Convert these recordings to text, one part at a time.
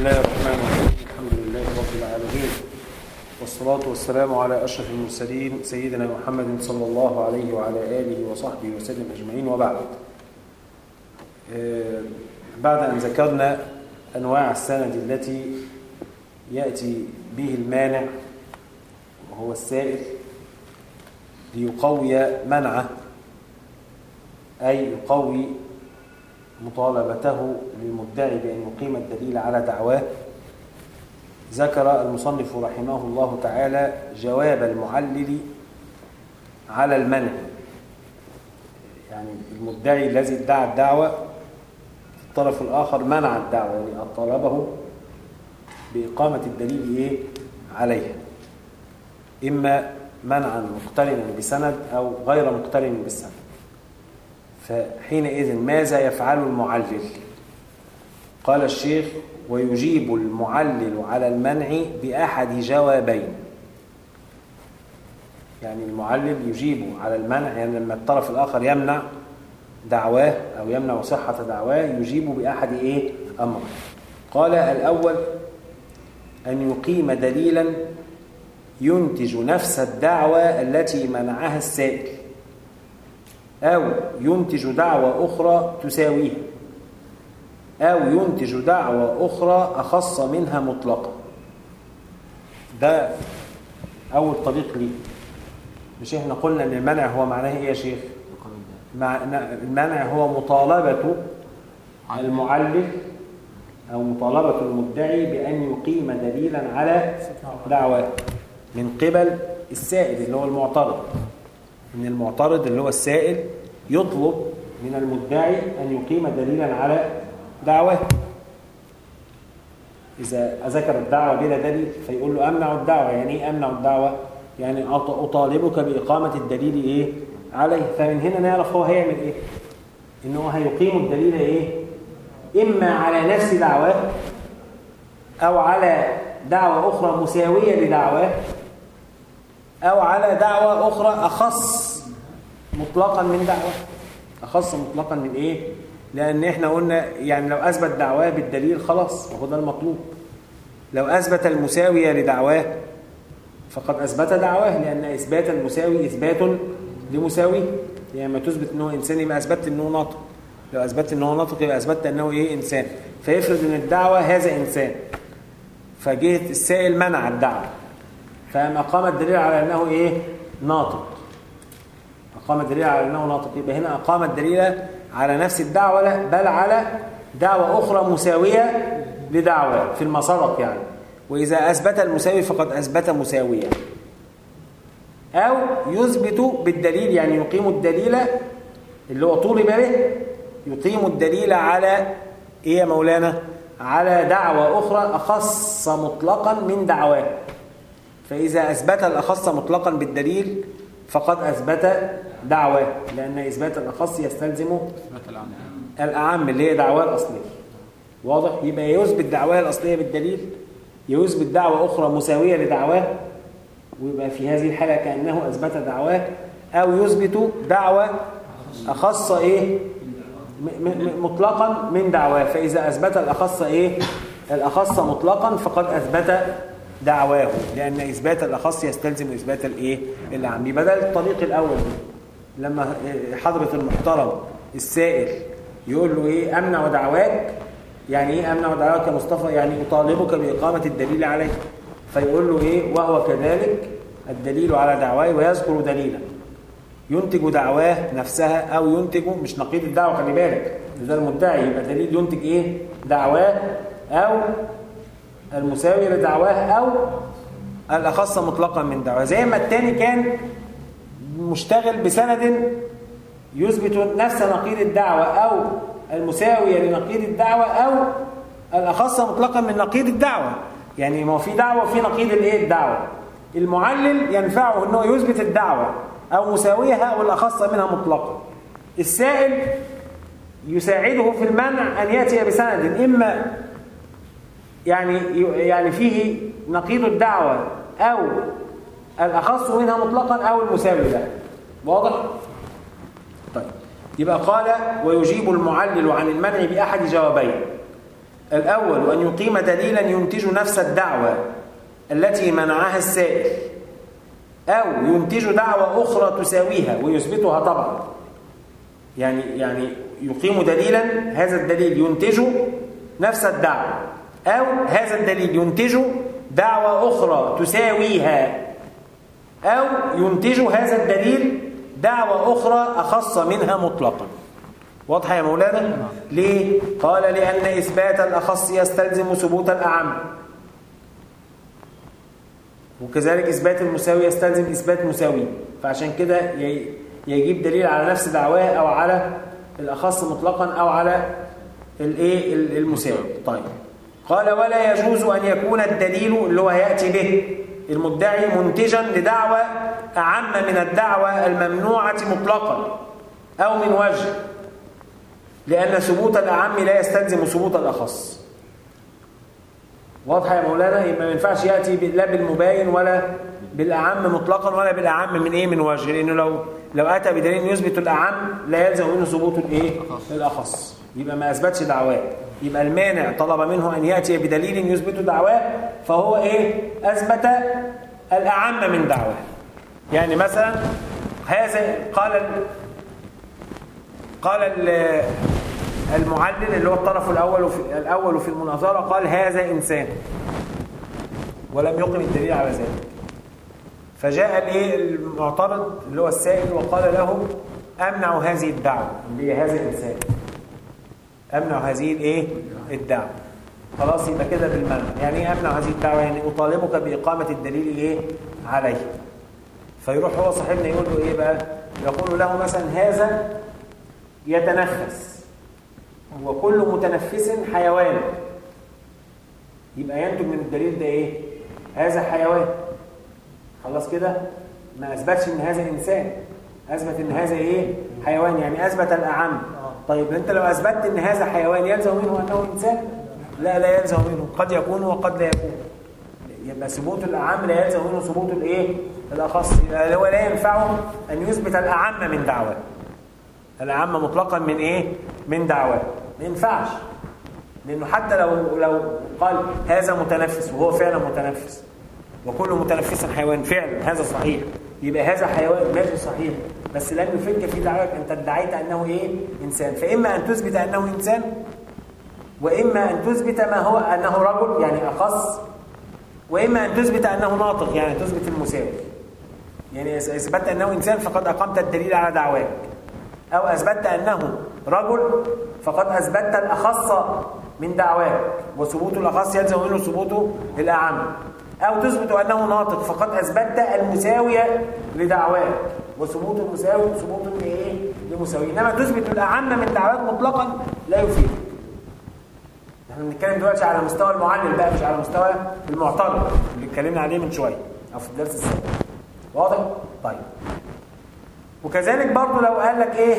الله الرحمن الرحيم الحمد لله رب العالمين والصلاة والسلام على أشرف المرسلين سيدنا محمد صلى الله عليه وعلى آله وصحبه وسلم أجمعين وبعد آه، بعد أن ذكرنا أنواع السند التي يأتي به المانع وهو السائل ليقوي منعه أي يقوي مطالبته للمدعي بأن يقيم الدليل على دعواه ذكر المصنف رحمه الله تعالى جواب المعلل على المنع يعني المدعي الذي ادعى الدعوة الطرف الآخر منع الدعوة يعني طلبه بإقامة الدليل إيه عليها إما منعا مقترنا بسند أو غير مقترن بالسند فحينئذ ماذا يفعل المعلل قال الشيخ ويجيب المعلل على المنع بأحد جوابين يعني المعلل يجيب على المنع يعني لما الطرف الآخر يمنع دعواه أو يمنع صحة دعواه يجيب بأحد إيه أمر قال الأول أن يقيم دليلا ينتج نفس الدعوة التي منعها السائل أو ينتج دعوة أخرى تساويها أو ينتج دعوة أخرى أخص منها مطلقا ده أول طريق ليه مش إحنا قلنا أن المنع هو معناه إيه يا شيخ المنع هو مطالبة المعلل أو مطالبة المدعي بأن يقيم دليلا على دعواه من قبل السائل اللي هو المعترض ان المعترض اللي هو السائل يطلب من المدعي أن يقيم دليلا على دعواه إذا ذكر الدعوة بلا دليل فيقول له أمنع الدعوة يعني إيه أمنع الدعوة يعني أطالبك بإقامة الدليل إيه عليه فمن هنا نعرف هو هيعمل إيه إنه هيقيم الدليل إيه إما على نفس دعواه أو على دعوة أخرى مساوية لدعواه أو على دعوة أخرى أخص مطلقا من دعوة أخص مطلقا من إيه؟ لأن إحنا قلنا يعني لو أثبت دعواه بالدليل خلاص وهو ده المطلوب لو أثبت المساوية لدعواه فقد أثبت دعواه لأن إثبات المساوي إثبات لمساوي يعني ما تثبت أنه إنسان يبقى أثبت أنه ناطق لو أثبت أنه ناطق يبقى أثبت أنه إيه إنسان فيفرض أن الدعوة هذا إنسان فجهة السائل منع الدعوة فما قام الدليل على أنه إيه ناطق أقام الدليل على أنه ناطق يبقى هنا أقام الدليل على نفس الدعوة لا بل على دعوة أخرى مساوية لدعوة في المسبق يعني وإذا أثبت المساوي فقد أثبت مساوية أو يثبت بالدليل يعني يقيم الدليل اللي هو طولب به يقيم الدليل على إيه يا مولانا على دعوة أخرى أخص مطلقا من دعواه فإذا أثبت الأخص مطلقا بالدليل فقد أثبت دعواه لأن إثبات الأخص يستلزم الأعم اللي هي دعواه الأصلية واضح؟ يبقى يثبت دعواه الأصلية بالدليل يثبت دعوة أخرى مساوية لدعواه ويبقى في هذه الحالة كأنه أثبت دعواه أو يثبت دعوة أخص إيه؟ مطلقا من دعواه فإذا أثبت الأخص إيه؟ الأخص مطلقا فقد أثبت دعواه لأن إثبات الأخص يستلزم إثبات الإيه؟ الأعم يبقى ده الطريق الأول لما حضرة المحترم السائل يقول له إيه أمنع دعواك يعني إيه أمنع دعواك يا مصطفى يعني أطالبك بإقامة الدليل عليه فيقول له إيه وهو كذلك الدليل على دعواي ويذكر دليلا ينتج دعواه نفسها أو ينتج مش نقيض الدعوة خلي بالك ده المدعي يبقى دليل ينتج إيه دعواه أو المساوي لدعواه أو الأخص مطلقا من دعواه زي ما الثاني كان مشتغل بسند يثبت نفس نقيض الدعوة أو المساوية لنقيض الدعوة أو الأخص مطلقا من نقيض الدعوة يعني ما في دعوة وفي نقيض الايه الدعوة المعلل ينفعه أنه يثبت الدعوة أو مساويها أو الأخص منها مطلقا السائل يساعده في المنع أن يأتي بسند إما يعني يعني فيه نقيض الدعوة أو الأخص منها مطلقا أو المساوي له واضح؟ طيب يبقى قال ويجيب المعلل عن المنع بأحد جوابين الأول أن يقيم دليلا ينتج نفس الدعوة التي منعها السائل أو ينتج دعوة أخرى تساويها ويثبتها طبعا يعني يعني يقيم دليلا هذا الدليل ينتج نفس الدعوة أو هذا الدليل ينتج دعوة أخرى تساويها أو ينتج هذا الدليل دعوة أخرى أخص منها مطلقا واضحة يا مولانا؟ ليه؟ قال لأن إثبات الأخص يستلزم ثبوت الأعم وكذلك إثبات المساوي يستلزم إثبات مساوي فعشان كده يجيب دليل على نفس دعواه أو على الأخص مطلقا أو على الايه المساوي طيب قال ولا يجوز أن يكون الدليل اللي هو هيأتي به المدعي منتجا لدعوة أعم من الدعوة الممنوعة مطلقا أو من وجه لأن ثبوت الأعم لا يستلزم ثبوت الأخص واضحة يا مولانا يبقى ما ينفعش يأتي لا بالمباين ولا بالأعم مطلقا ولا بالأعم من إيه من وجه لأنه لو لو أتى بدليل يثبت الأعم لا يلزم منه ثبوت الإيه الأخص يبقى ما أثبتش دعواه يبقى المانع طلب منه أن يأتي بدليل يثبت دعواه فهو إيه أثبت الأعم من دعواه يعني مثلا هذا قال قال المعلل اللي هو الطرف الأول في الأول في المناظرة قال هذا إنسان ولم يقم الدليل على ذلك فجاء الايه المعترض اللي هو السائل وقال له امنع هذه الدعوه اللي هي هذا الانسان امنع هذه الايه الدعوه خلاص يبقى كده بالمنع يعني ايه امنع هذه الدعوه يعني اطالبك باقامه الدليل ايه عليه فيروح هو صاحبنا يقول له ايه بقى يقول له مثلا هذا يتنفس وكل متنفس حيوان يبقى ينتج من الدليل ده ايه هذا حيوان خلاص كده ما اثبتش ان هذا انسان اثبت ان هذا ايه حيوان يعني اثبت الاعم طيب انت لو اثبتت ان هذا حيوان يلزم منه انه انسان لا لا يلزم منه قد يكون وقد لا يكون يبقى ثبوت الاعم لا يلزم منه ثبوت الايه الاخص هو لا ينفعه ان يثبت الاعم من دعواه الاعم مطلقا من ايه من دعواه ما ينفعش لانه حتى لو لو قال هذا متنفس وهو فعلا متنفس وكل متنفس حيوان فعلا هذا صحيح يبقى هذا حيوان ماشي صحيح بس لم يفيدك في دعوك انت ادعيت انه ايه انسان فاما ان تثبت انه انسان واما ان تثبت ما هو انه رجل يعني اخص واما ان تثبت انه ناطق يعني تثبت المساوي يعني اثبتت انه انسان فقد اقمت الدليل على دعواك او اثبتت انه رجل فقد اثبتت الاخص من دعواك وثبوت الاخص يلزم منه ثبوت الاعم أو تثبت أنه ناطق فقد أثبتت المساوية لدعواك وثبوت المساوي ثبوت لإيه؟ لمساوي إنما تثبت الأعم من دعواك مطلقا لا يفيد احنا بنتكلم دلوقتي على مستوى المعلل بقى مش على مستوى المعترض اللي اتكلمنا عليه من شويه او في الدرس السابق واضح طيب وكذلك برضو لو قال لك ايه,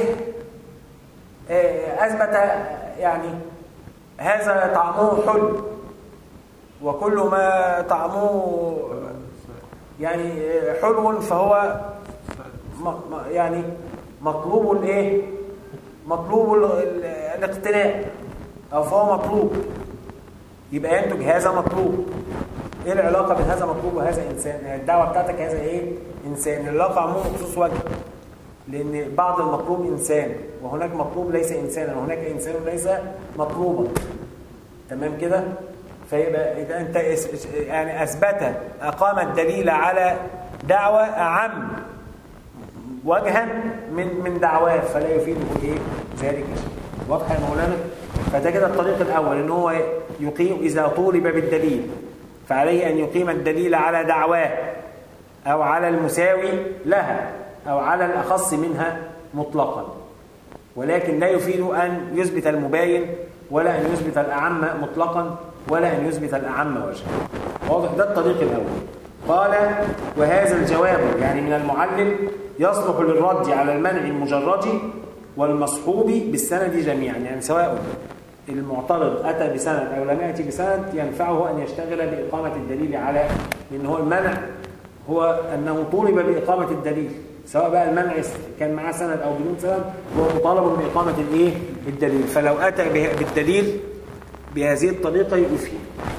إيه اثبت يعني هذا طعمه حلو وكل ما طعمه يعني حلو فهو يعني مطلوب الايه مطلوب الاقتناء او فهو مطلوب يبقى ينتج هذا مطلوب ايه العلاقه بين هذا مطلوب وهذا انسان يعني الدعوه بتاعتك هذا ايه انسان العلاقه عموما بخصوص وجه لان بعض المطلوب انسان وهناك مطلوب ليس انسانا وهناك انسان ليس مطلوبا تمام كده فيبقى إذا أنت يعني أثبت أقام الدليل على دعوة أعم وجها من من دعواه فلا يفيده إيه ذلك واضح يا مولانا فده كده الطريق الأول إن هو يقيم إذا طولب بالدليل فعليه أن يقيم الدليل على دعواه أو على المساوي لها أو على الأخص منها مطلقا ولكن لا يفيد أن يثبت المباين ولا أن يثبت الأعم مطلقا ولا أن يثبت الأعم وجهه واضح ده الطريق الأول قال وهذا الجواب يعني من المعلم يصلح للرد على المنع المجرد والمصحوب بالسند جميعا يعني سواء المعترض أتى بسند أو لم يأتي بسند ينفعه أن يشتغل بإقامة الدليل على لأن هو المنع هو أنه طولب بإقامة الدليل سواء بقى المنع كان معاه سند أو بدون سند هو مطالب بإقامة الإيه؟ الدليل فلو أتى بالدليل بهذه الطريقة يفيد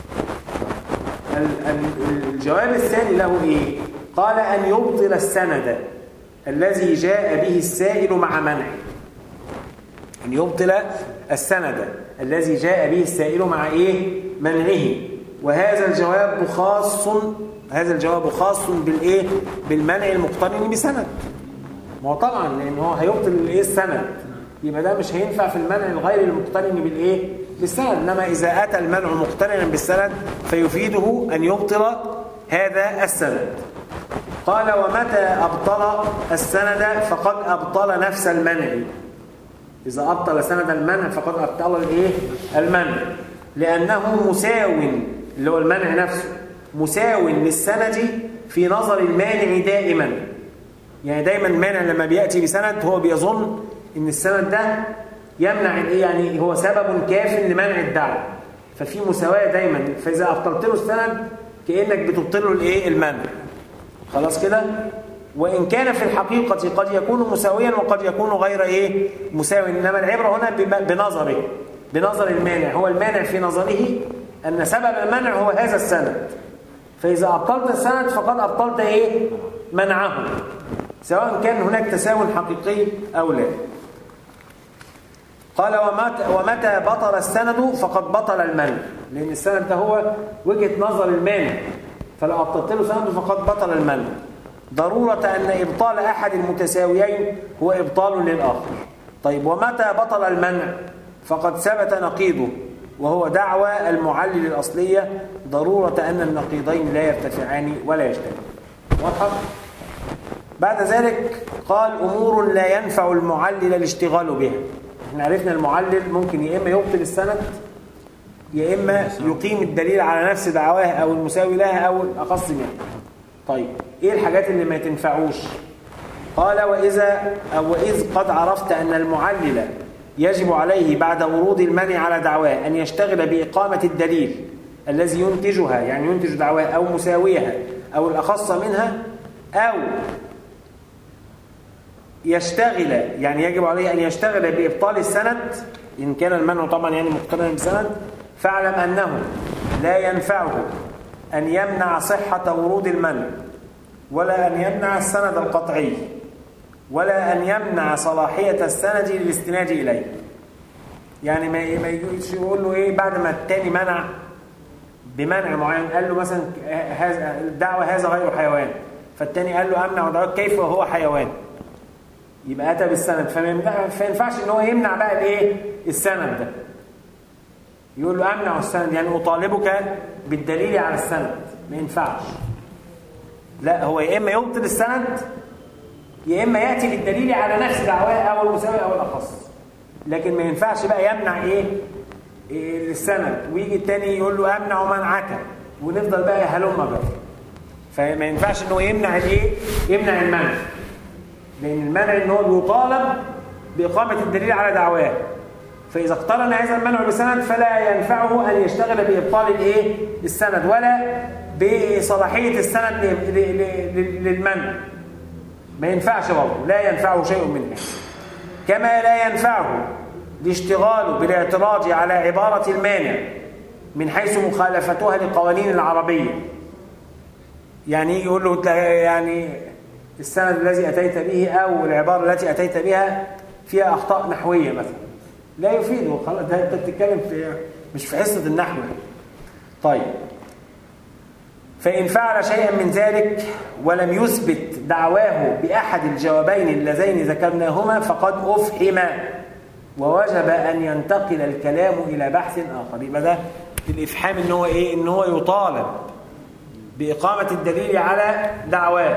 الجواب الثاني له إيه؟ قال أن يبطل السند الذي جاء به السائل مع منعه أن يبطل السند الذي جاء به السائل مع إيه؟ منعه وهذا الجواب خاص هذا الجواب خاص بالإيه؟ بالمنع المقترن بسند ما هو طبعا لأن هو هيبطل الإيه السند يبقى ده مش هينفع في المنع الغير المقترن بالإيه؟ بالسند إنما إذا أتى المنع مقترنا بالسند فيفيده أن يبطل هذا السند قال ومتى أبطل السند فقد أبطل نفس المنع إذا أبطل سند المنع فقد أبطل الإيه؟ المنع لأنه مساو اللي هو المنع نفسه مساو للسند في نظر المانع دائما يعني دايما المانع لما بيأتي بسند هو بيظن ان السند ده يمنع الايه يعني هو سبب كاف لمنع الدعوه ففي مساواه دايما فاذا ابطلت له السند كانك بتبطل له الايه المنع خلاص كده وإن كان في الحقيقة قد يكون مساويا وقد يكون غير إيه مساوي إنما العبرة هنا بنظره بنظر المانع هو المانع في نظره أن سبب المنع هو هذا السند فإذا أبطلت السند فقد أبطلت إيه منعه سواء كان هناك تساوي حقيقي أو لا قال ومتى, ومتى بطل السند فقد بطل المنع لأن السند ده هو وجهة نظر المانع فلو أبطلت له سند فقد بطل المنع ضرورة أن إبطال أحد المتساويين هو إبطال للآخر طيب ومتى بطل المنع فقد ثبت نقيضه وهو دعوى المعلل الأصلية ضرورة أن النقيضين لا يرتفعان ولا يجتمعان واضحة؟ بعد ذلك قال أمور لا ينفع المعلل الاشتغال بها احنا عرفنا المعلل ممكن يا إما يبطل السند يا إما يقيم الدليل على نفس دعواه أو المساوي لها أو الأخص منها طيب إيه الحاجات اللي ما تنفعوش قال وإذا أو وإذ قد عرفت أن المعلل يجب عليه بعد ورود المنع على دعواه أن يشتغل بإقامة الدليل الذي ينتجها يعني ينتج دعواه أو مساويها أو الأخص منها أو يشتغل يعني يجب عليه أن يشتغل بإبطال السند إن كان المنع طبعا يعني مقترنا بسند فاعلم أنه لا ينفعه أن يمنع صحة ورود المنع ولا أن يمنع السند القطعي ولا أن يمنع صلاحية السند للاستناد إليه يعني ما ما يجيش يقول له إيه بعد ما التاني منع بمنع معين قال له مثلا هذا الدعوة هذا غير حيوان فالتاني قال له أمنع دعوة كيف وهو حيوان يبقى أتى بالسند فما ينفعش إن هو يمنع بقى الإيه السند ده يقول له أمنع السند يعني أطالبك بالدليل على السند ما ينفعش لا هو يا إما يبطل السند يا إما يأتي بالدليل على نفس دعواه أو المساوي أو الأخص لكن ما ينفعش بقى يمنع إيه, إيه السند ويجي التاني يقول له أمنع منعك ونفضل بقى هلم بقى فما ينفعش إنه يمنع الإيه يمنع المنع لأن المنع إن هو بيطالب بإقامة الدليل على دعواه فإذا اقترن هذا المنع بسند فلا ينفعه أن يشتغل بإبطال الإيه السند ولا بصلاحية السند للمنع ما ينفعش برضه لا ينفعه شيء من هذا كما لا ينفعه الاشتغال بالاعتراض على عبارة المانع من حيث مخالفتها لقوانين العربية يعني يقول له يعني السند الذي أتيت به أو العبارة التي أتيت بها فيها أخطاء نحوية مثلا لا يفيده خلاص ده انت بتتكلم في مش في حصة النحو طيب فإن فعل شيئا من ذلك ولم يثبت دعواه بأحد الجوابين اللذين ذكرناهما فقد أفحم ووجب أن ينتقل الكلام إلى بحث آخر يبقى ده الإفحام إن هو إيه؟ إن هو يطالب بإقامة الدليل على دعواه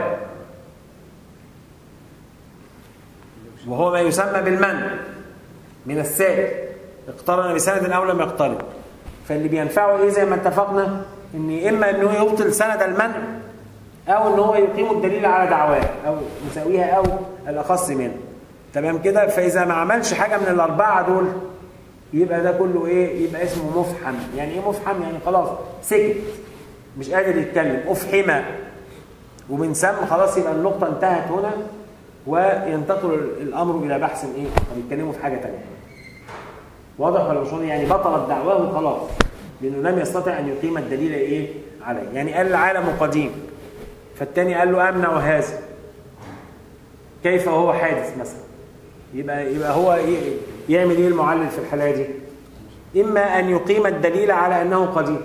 وهو ما يسمى بالمنع من السائل اقترن بسند أو لم يقترن فاللي بينفعه إيه زي ما اتفقنا ان اما انه يبطل سند المنع او ان هو يقيم الدليل على دعواه او يساويها او الاخص منه تمام كده فاذا ما عملش حاجه من الاربعه دول يبقى ده كله ايه يبقى اسمه مفحم يعني ايه مفحم يعني خلاص سكت مش قادر يتكلم افحم ومن ثم خلاص يبقى النقطه انتهت هنا وينتقل الامر الى بحث ايه او يتكلموا في حاجه ثانيه واضح ولا مش واضح يعني بطلت دعواه خلاص لانه لم يستطع ان يقيم الدليل ايه عليه يعني قال العالم قديم فالتاني قال له امنع هذا كيف هو حادث مثلا يبقى يبقى هو يعمل ايه المعلل في الحاله دي اما ان يقيم الدليل على انه قديم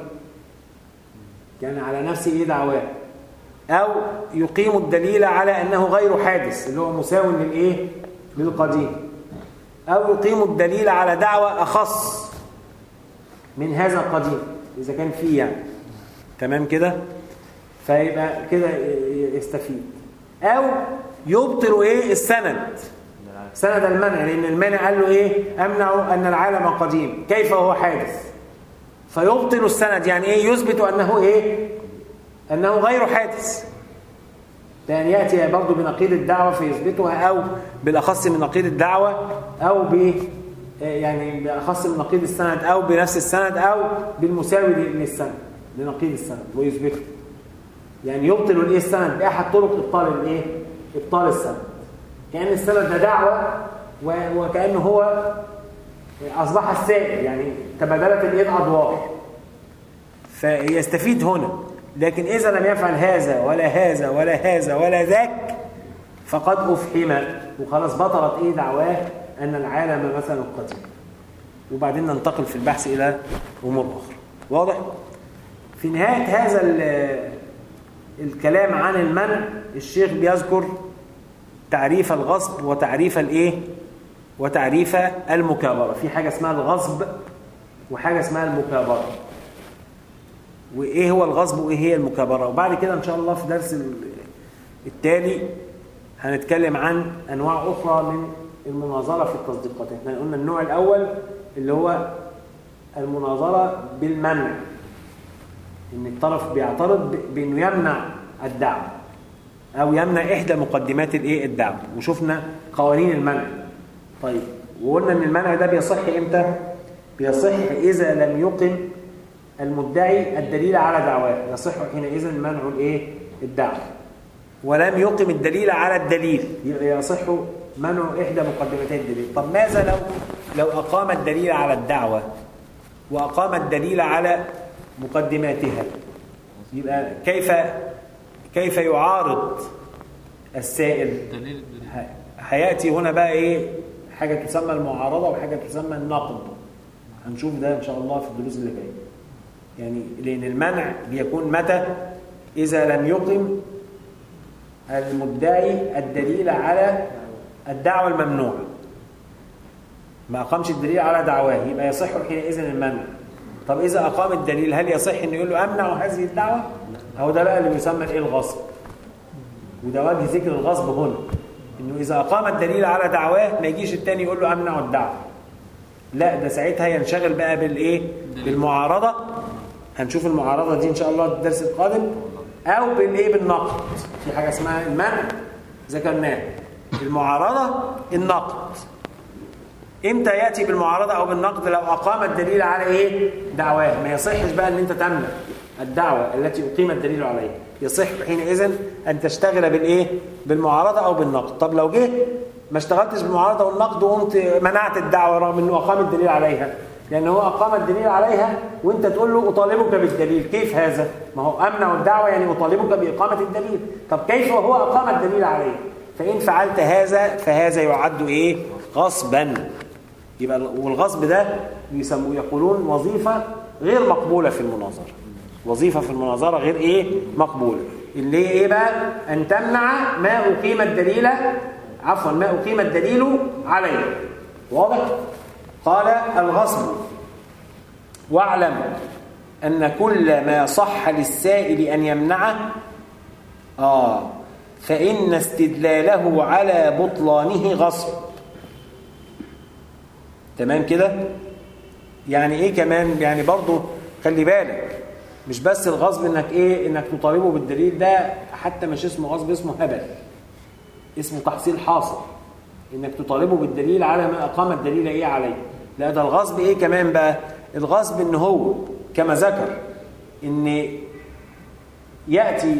يعني على نفس ايه دعواه او يقيم الدليل على انه غير حادث اللي هو مساو للايه للقديم او يقيم الدليل على دعوه اخص من هذا القديم اذا كان فيه يعني تمام كده فيبقى كده يستفيد او يبطل ايه السند سند المنع لان المانع قال له ايه امنع ان العالم قديم كيف هو حادث فيبطل السند يعني ايه يثبت انه ايه انه غير حادث لان ياتي برضه بنقيض الدعوه فيثبتها او بالاخص من نقيض الدعوه او ب يعني باخص من نقيض السند او بنفس السند او بالمساوي للسند لنقيض السند ويثبته يعني يبطل الايه السند باحد طرق ابطال الايه ابطال السند كان السند ده دعوه وكانه هو اصبح السائل يعني تبادلت الايه الادوار فيستفيد هنا لكن اذا لم يفعل هذا ولا هذا ولا هذا ولا ذاك فقد افحم وخلاص بطلت ايه دعواه ان العالم مثلا قديم وبعدين ننتقل في البحث الى امور اخرى واضح في نهايه هذا الكلام عن المنع الشيخ بيذكر تعريف الغصب وتعريف الايه وتعريف المكابرة في حاجة اسمها الغصب وحاجة اسمها المكابرة وإيه هو الغصب وإيه هي المكابرة وبعد كده إن شاء الله في درس التالي هنتكلم عن أنواع أخرى من المناظرة في التصديقات احنا قلنا النوع الأول اللي هو المناظرة بالمنع إن الطرف بيعترض بإنه يمنع الدعوة أو يمنع إحدى مقدمات الإيه الدعوة وشفنا قوانين المنع طيب وقلنا ان المنع ده بيصح امتى بيصح اذا لم يقم المدعي الدليل على دعواه يصح حينئذ منع الايه الدعوه ولم يقم الدليل على الدليل يصح منع احدى مقدمتي الدليل طب ماذا لو لو اقام الدليل على الدعوه واقام الدليل على مقدماتها يبقى كيف كيف يعارض السائل هياتي هنا بقى ايه حاجة تسمى المعارضة وحاجة تسمى النقد هنشوف ده إن شاء الله في الدروس اللي جاية يعني لأن المنع بيكون متى إذا لم يقم المدعي الدليل على الدعوة الممنوعة ما أقامش الدليل على دعواه يبقى يصح حينئذ المنع طب إذا أقام الدليل هل يصح أن يقول له أمنع هذه الدعوة أو ده بقى اللي بيسمى إيه الغصب وده وجه ذكر الغصب هنا انه اذا اقام الدليل على دعواه ما يجيش التاني يقول له امنع الدعوه لا ده ساعتها ينشغل بقى بالايه بالمعارضه هنشوف المعارضه دي ان شاء الله الدرس القادم او بالايه بالنقد في حاجه اسمها المنع ذكرناه المعارضه النقد امتى ياتي بالمعارضه او بالنقد لو اقام الدليل على ايه دعواه ما يصحش بقى ان انت تمنع الدعوه التي اقيم الدليل عليها يصح حينئذ أن تشتغل بالإيه؟ بالمعارضة أو بالنقد طب لو جه ما اشتغلتش بالمعارضة والنقد وقمت منعت الدعوة رغم أنه أقام الدليل عليها لأن هو أقام الدليل عليها وأنت تقول له أطالبك بالدليل كيف هذا؟ ما هو أمنع الدعوة يعني أطالبك بإقامة الدليل طب كيف وهو أقام الدليل عليه؟ فإن فعلت هذا فهذا يعد إيه؟ غصبا يبقى والغصب ده يسموه يقولون وظيفة غير مقبولة في المناظرة وظيفة في المناظرة غير إيه؟ مقبولة اللي هي إيه بقى؟ أن تمنع ما أقيم الدليل عفوا ما أقيم الدليل عليه واضح؟ قال الغصب واعلم أن كل ما صح للسائل أن يمنعه آه فإن استدلاله على بطلانه غصب تمام كده؟ يعني إيه كمان؟ يعني برضه خلي بالك مش بس الغصب انك ايه انك تطالبه بالدليل ده حتى مش اسمه غصب اسمه هبل اسمه تحصيل حاصل انك تطالبه بالدليل على ما اقام الدليل ايه عليه لا ده الغصب ايه كمان بقى الغصب ان هو كما ذكر ان ياتي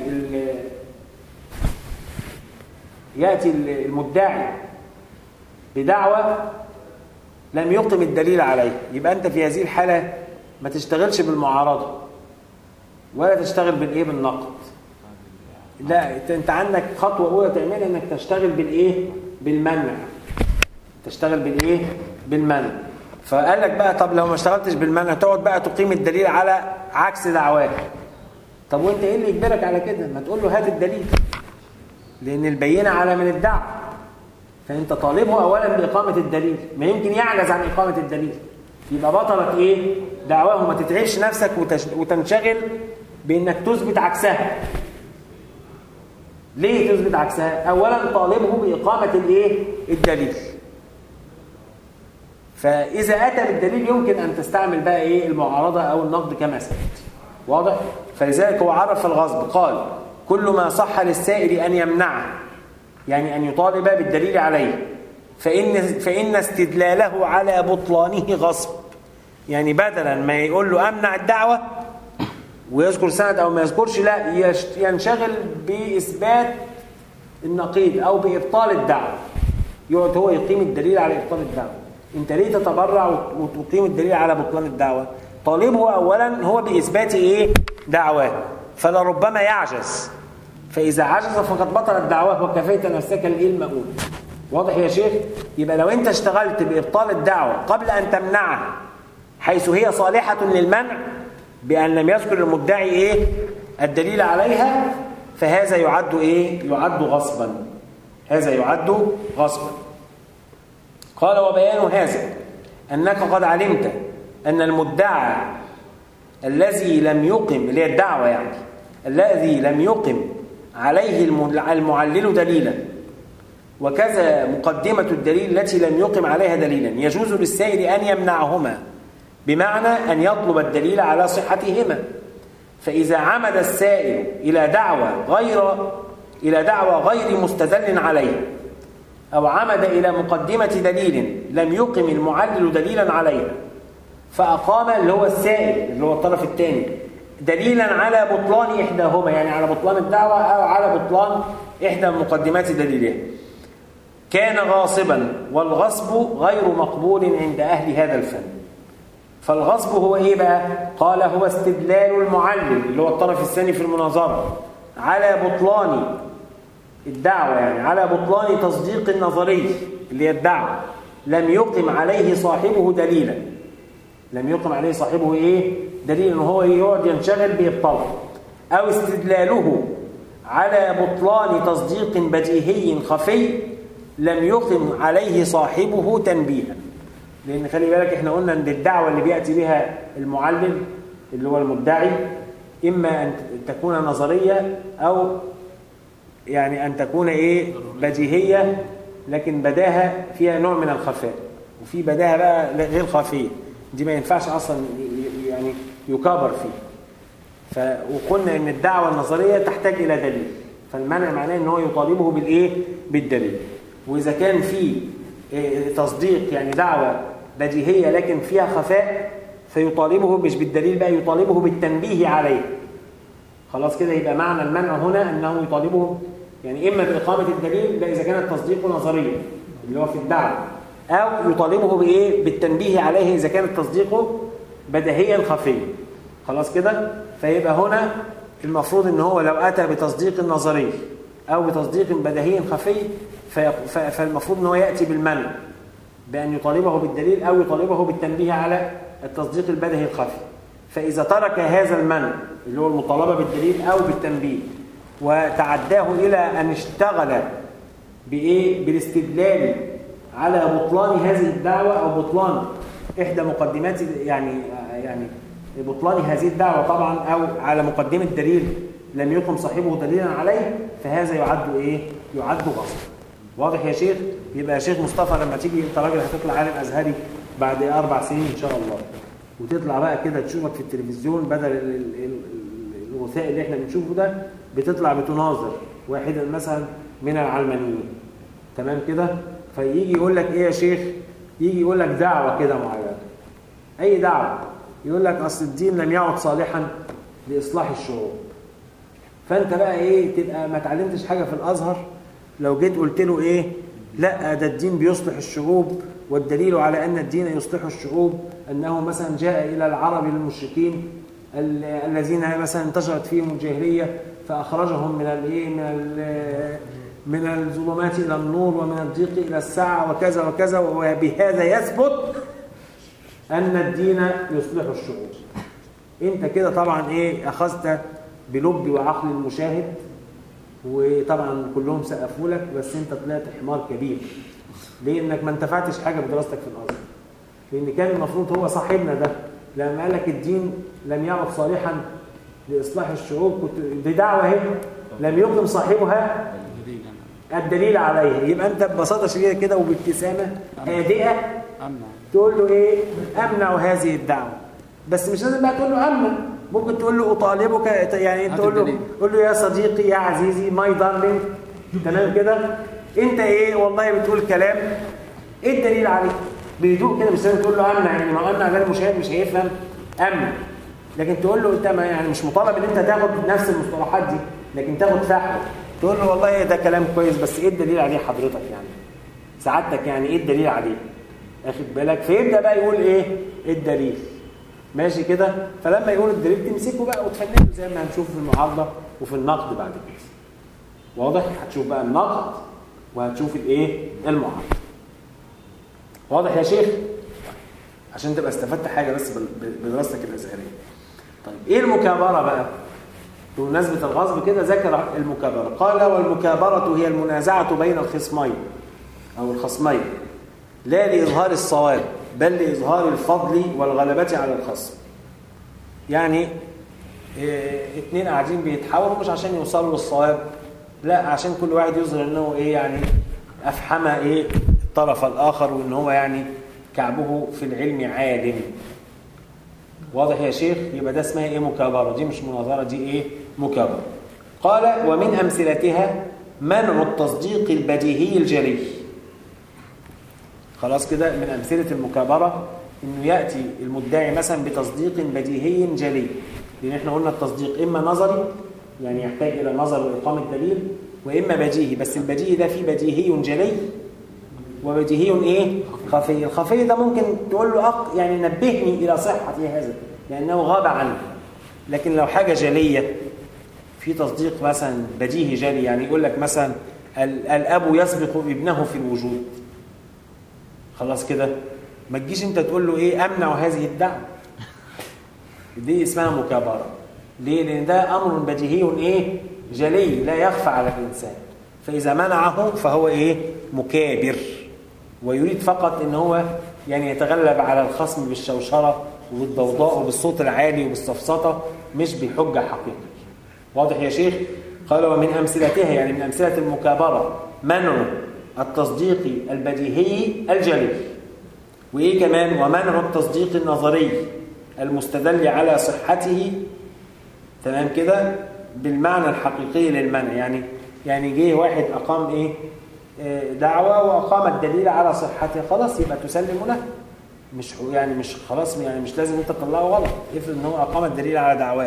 ياتي المدعي بدعوه لم يقم الدليل عليه يبقى انت في هذه الحاله ما تشتغلش بالمعارضه ولا تشتغل بالايه بالنقد لا انت عندك خطوه اولى تعملها انك تشتغل بالايه بالمنع تشتغل بالايه بالمنع فقال لك بقى طب لو ما اشتغلتش بالمنع تقعد بقى تقيم الدليل على عكس دعواك طب وانت ايه اللي يجبرك على كده ما تقول له هات الدليل لان البينه على من ادعى فانت طالبه اولا باقامه الدليل ما يمكن يعجز عن اقامه الدليل يبقى بطلت ايه دعواه ما تتعبش نفسك وتش... وتنشغل بانك تثبت عكسها ليه تثبت عكسها اولا طالبه باقامه الايه الدليل فاذا اتى بالدليل يمكن ان تستعمل بقى ايه المعارضه او النقد كما سبق واضح فلذلك هو عرف الغصب قال كل ما صح للسائل ان يمنعه يعني ان يطالب بالدليل عليه فان فان استدلاله على بطلانه غصب يعني بدلا ما يقول له امنع الدعوه ويذكر سند او ما يذكرش لا ينشغل باثبات النقيض او بابطال الدعوه يقعد هو يقيم الدليل على ابطال الدعوه انت ليه تتبرع وتقيم الدليل على بطلان الدعوه طالبه اولا هو باثبات ايه دعواه فلربما يعجز فاذا عجز فقد بطلت دعواه وكفيت نفسك الايه المقول واضح يا شيخ يبقى لو انت اشتغلت بابطال الدعوه قبل ان تمنعها حيث هي صالحه للمنع بان لم يذكر المدعي ايه الدليل عليها فهذا يعد ايه يعد غصبا هذا يعد غصبا قال وبيان هذا انك قد علمت ان المدعى الذي لم يقم اللي هي الدعوه يعني الذي لم يقم عليه المعلل دليلا وكذا مقدمة الدليل التي لم يقم عليها دليلا يجوز للسائل أن يمنعهما بمعنى أن يطلب الدليل على صحتهما فإذا عمد السائل إلى دعوة غير إلى دعوة غير مستدل عليه أو عمد إلى مقدمة دليل لم يقم المعلل دليلا عليها فأقام اللي هو السائل اللي هو الطرف الثاني دليلا على بطلان إحداهما يعني على بطلان الدعوة أو على بطلان إحدى مقدمات دليلها كان غاصبا والغصب غير مقبول عند أهل هذا الفن فالغصب هو إيه بقى؟ قال هو استدلال المعلم اللي هو الطرف الثاني في المناظرة على بطلان الدعوة يعني على بطلان تصديق النظري اللي هي الدعوة لم يقم عليه صاحبه دليلا لم يقم عليه صاحبه ايه دليل ان هو يقعد ينشغل بإبطاله او استدلاله على بطلان تصديق بديهي خفي لم يقم عليه صاحبه تنبيها لان خلي بالك احنا قلنا ان الدعوه اللي بياتي بها المعلم اللي هو المدعي اما ان تكون نظريه او يعني ان تكون ايه بديهيه لكن بداها فيها نوع من الخفاء وفي بداها بقى غير خفيه دي ما ينفعش اصلا يعني يكابر فيه ف وقلنا ان الدعوه النظريه تحتاج الى دليل فالمنع معناه ان هو يطالبه بالايه بالدليل واذا كان في تصديق يعني دعوه بديهيه لكن فيها خفاء فيطالبه مش بالدليل بقى يطالبه بالتنبيه عليه خلاص كده يبقى معنى المنع هنا انه يطالبه يعني اما باقامه الدليل ده اذا كان التصديق نظريا اللي هو في الدعوه او يطالبه بايه بالتنبيه عليه اذا كان التصديق بديهيا خفيا خلاص كده فيبقى هنا المفروض ان هو لو اتى بتصديق نظري او بتصديق بديهي خفي فالمفروض ان هو ياتي بالمنع بان يطالبه بالدليل او يطالبه بالتنبيه على التصديق البديهي الخفي فاذا ترك هذا المنع اللي هو المطالبه بالدليل او بالتنبيه وتعداه الى ان اشتغل بايه بالاستدلال على بطلان هذه الدعوه او بطلان احدى مقدمات يعني يعني بطلان هذه الدعوه طبعا او على مقدمه دليل لم يقم صاحبه دليلا عليه فهذا يعد ايه يعد غصب واضح يا شيخ يبقى يا شيخ مصطفى لما تيجي انت راجل هتطلع عالم ازهري بعد اربع سنين ان شاء الله وتطلع بقى كده تشوفك في التلفزيون بدل الغثاء اللي احنا بنشوفه ده بتطلع بتناظر واحدا مثلا من العلمانيين تمام كده فيجي يقول لك ايه يا شيخ يجي يقول لك دعوه كده معينه اي دعوه يقول لك اصل الدين لم يعد صالحا لاصلاح الشعوب فانت بقى ايه تبقى ما اتعلمتش حاجه في الازهر لو جيت قلت له ايه لا ده الدين بيصلح الشعوب والدليل على أن الدين يصلح الشعوب أنه مثلا جاء إلى العرب المشركين الذين مثلا انتشرت فيهم الجاهلية فأخرجهم من الايه من من الظلمات إلى النور ومن الضيق إلى السعة وكذا وكذا وبهذا يثبت أن الدين يصلح الشعوب أنت كده طبعا إيه أخذت بلب وعقل المشاهد وطبعا كلهم سقفوا لك بس أنت طلعت حمار كبير ليه انك ما انتفعتش حاجه بدراستك في الازهر لان كان المفروض هو صاحبنا ده لما قال لك الدين لم يعد صالحا لاصلاح الشعوب كنت دي دعوه اهي لم يقم صاحبها الدليل عليه يبقى انت ببساطه شديده كده وبابتسامه هادئه تقول له ايه امنع هذه الدعوه بس مش لازم بقى تقول له امنع ممكن تقول له اطالبك يعني تقول له قول له يا صديقي يا عزيزي ماي دارلينج تمام كده انت ايه والله بتقول كلام ايه الدليل عليه بهدوء كده مش لازم تقول له امنع يعني ما امنع ده المشاهد مش هيفهم امن لكن تقول له انت ما يعني مش مطالب ان انت تاخد نفس المصطلحات دي لكن تاخد فحوى تقول له والله ده كلام كويس بس ايه الدليل عليه حضرتك يعني سعادتك يعني ايه الدليل عليه اخد بالك فيبدا بقى يقول ايه الدليل ماشي كده فلما يقول الدليل تمسكه بقى وتفنده زي ما هنشوف في المعارضه وفي النقد بعد كده واضح هتشوف بقى النقد وهتشوف الايه المعارضه واضح يا شيخ عشان تبقى استفدت حاجه بس بدراستك الازهريه طيب ايه المكابره بقى بمناسبه الغصب كده ذكر المكابره قال والمكابره هي المنازعه بين الخصمين او الخصمين لا لاظهار الصواب بل لاظهار الفضل والغلبه على الخصم يعني إيه اتنين قاعدين بيتحاوروا مش عشان يوصلوا للصواب لا عشان كل واحد يظهر انه ايه يعني افحم ايه الطرف الاخر وان هو يعني كعبه في العلم عالم واضح يا شيخ يبقى ده اسمها ايه مكابره دي مش مناظره دي ايه مكابره قال ومن امثلتها منع التصديق البديهي الجلي خلاص كده من امثله المكابره انه ياتي المدعي مثلا بتصديق بديهي جلي لان احنا قلنا التصديق اما نظري يعني يحتاج إلى نظر وإقامة دليل وإما بديهي بس البديهي ده فيه بديهي جلي وبديهي إيه؟ خفي الخفي ده ممكن تقول له أق يعني نبهني إلى صحة هذا لأنه غاب عنه لكن لو حاجة جلية في تصديق مثلا بديهي جلي يعني يقول لك مثلا الأب يسبق ابنه في الوجود خلاص كده ما تجيش انت تقول له ايه امنع هذه الدعوه دي اسمها مكابره ليه؟ لأن ده أمر بديهي إيه؟ جلي لا يخفى على الإنسان فإذا منعه فهو إيه؟ مكابر ويريد فقط إن هو يعني يتغلب على الخصم بالشوشرة وبالضوضاء وبالصوت العالي وبالسفسطة مش بحجة حقيقية واضح يا شيخ؟ قال ومن أمثلتها يعني من أمثلة المكابرة منع التصديق البديهي الجلي وإيه كمان ومنع التصديق النظري المستدل على صحته تمام كده بالمعنى الحقيقي للمنع يعني يعني جه واحد أقام إيه آه، دعوة وأقام الدليل على صحتها خلاص يبقى تسلم له مش يعني مش خلاص يعني مش لازم انت تطلعه غلط افرض ان هو اقام الدليل على دعواه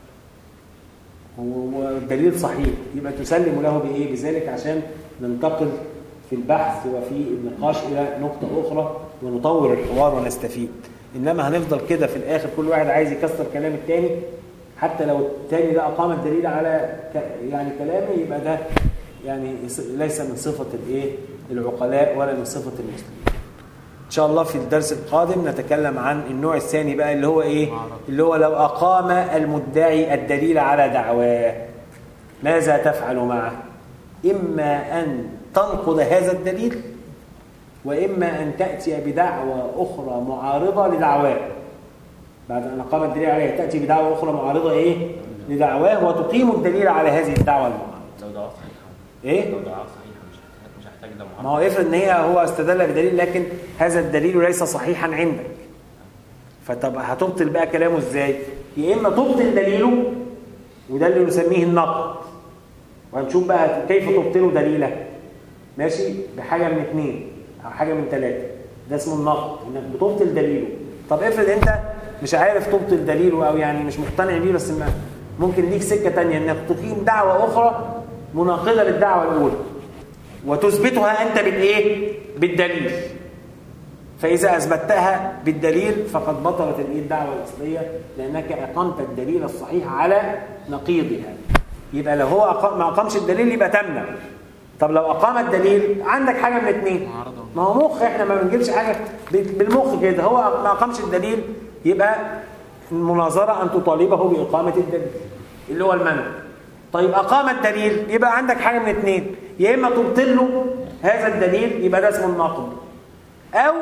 والدليل صحيح يبقى تسلم له بايه بذلك عشان ننتقل في البحث وفي النقاش الى نقطه اخرى ونطور الحوار ونستفيد انما هنفضل كده في الاخر كل واحد عايز يكسر كلام الثاني حتى لو الثاني ده أقام الدليل على يعني كلامه يبقى ده يعني ليس من صفة الايه العقلاء ولا من صفة المسلمين إن شاء الله في الدرس القادم نتكلم عن النوع الثاني بقى اللي هو إيه اللي هو لو أقام المدعي الدليل على دعواه ماذا تفعل معه إما أن تنقض هذا الدليل وإما أن تأتي بدعوة أخرى معارضة لدعواه بعد أن أقام الدليل عليه تأتي بدعوة أخرى معارضة إيه؟ لدعواه وتقيم الدليل على هذه الدعوة المعارضة لو دعوة صحيحة إيه؟ لو دعوة صحيحة مش هحتاج ده معارضة ما هو افرض إن هي هو استدل بدليل لكن هذا الدليل ليس صحيحا عندك فطب هتبطل بقى كلامه إزاي؟ يا إما تبطل دليله وده اللي نسميه النقد وهنشوف بقى كيف تبطل دليلك ماشي بحاجة من اثنين أو حاجة من ثلاثة ده اسمه النقد إنك بتبطل دليله طب افرض أنت مش عارف تبطل دليله او يعني مش مقتنع بيه بس ما ممكن ليك سكه ثانيه انك تقيم دعوه اخرى مناقضه للدعوه الاولى وتثبتها أنت بالإيه؟ بالدليل فإذا أثبتها بالدليل فقد بطلت الدعوة الأصلية لأنك أقمت الدليل الصحيح على نقيضها يبقى لو هو أقام ما أقامش الدليل يبقى تمنع طب لو أقام الدليل عندك حاجة من اثنين ما هو مخ احنا ما بنجيبش حاجة بالمخ كده هو ما أقامش الدليل يبقى المناظرة أن تطالبه بإقامة الدليل اللي هو المنع طيب أقام الدليل يبقى عندك حاجة من اثنين يا إما تبطل له هذا الدليل يبقى ده اسمه الناقض أو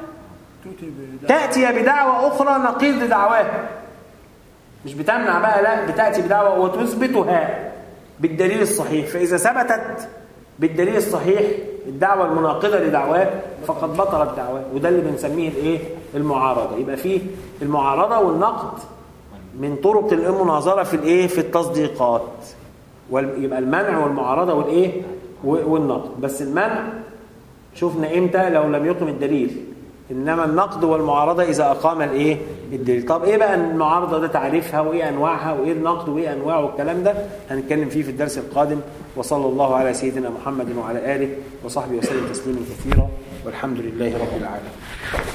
تأتي بدعوة أخرى نقيض دعواه مش بتمنع بقى لا بتأتي بدعوة وتثبتها بالدليل الصحيح فإذا ثبتت بالدليل الصحيح الدعوة المناقضة لدعواه فقد بطلت دعواه وده اللي بنسميه الايه المعارضة يبقى فيه المعارضة والنقد من طرق المناظرة في الايه في التصديقات يبقى المنع والمعارضة والايه والنقد بس المنع شفنا امتى لو لم يقم الدليل انما النقد والمعارضه اذا اقام الايه الدليل طب ايه بقى المعارضه ده تعريفها وايه انواعها وايه النقد وايه انواعه والكلام ده هنتكلم فيه في الدرس القادم وصلى الله على سيدنا محمد وعلى اله وصحبه وسلم تسليما كثيرا والحمد لله رب العالمين